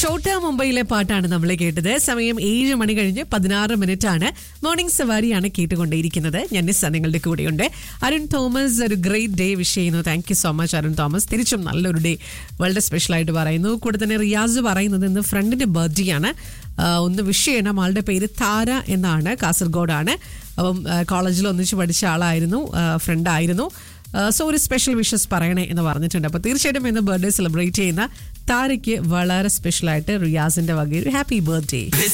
ഷോട്ട മുംബൈയിലെ പാട്ടാണ് നമ്മൾ കേട്ടത് സമയം ഏഴ് മണി കഴിഞ്ഞ് പതിനാറ് മിനിറ്റ് ആണ് മോർണിംഗ് സവാരിയാണ് കേട്ടുകൊണ്ടേയിരിക്കുന്നത് ഞാൻ നിസ്സ നിങ്ങളുടെ കൂടെയുണ്ട് അരുൺ തോമസ് ഒരു ഗ്രേറ്റ് ഡേ വിഷ് ചെയ്യുന്നു thank you so much Arun Thomas തിരിച്ചും നല്ലൊരു ഡേ വളരെ സ്പെഷ്യൽ ആയിട്ട് പറയുന്നു കൂടെ തന്നെ റിയാസ് പറയുന്നത് ഇന്ന് ഫ്രണ്ടിന്റെ ബർത്ത്ഡേ ആണ് ആ, ഒന്ന് വിഷ് ചെയ്യണം ആളുടെ പേര് താര എന്നാണ് കാസർഗോഡാണ് അപ്പം കോളേജിൽ ഒന്നിച്ച് പഠിച്ച ആളായിരുന്നു ഫ്രണ്ട് ആയിരുന്നു സോ ഒരു സ്പെഷ്യൽ വിഷസ് പറയണേ എന്ന് പറഞ്ഞിട്ടുണ്ട് അപ്പോൾ തീർച്ചയായിട്ടും ഇന്ന് ബർത്ത്ഡേ സെലിബ്രേറ്റ് ചെയ്യുന്ന താരയ്ക്ക് വളരെ സ്പെഷ്യൽ ആയിട്ട് റിയാസിന്റെ വകയിൽ ഹാപ്പി ബർത്ത്ഡേ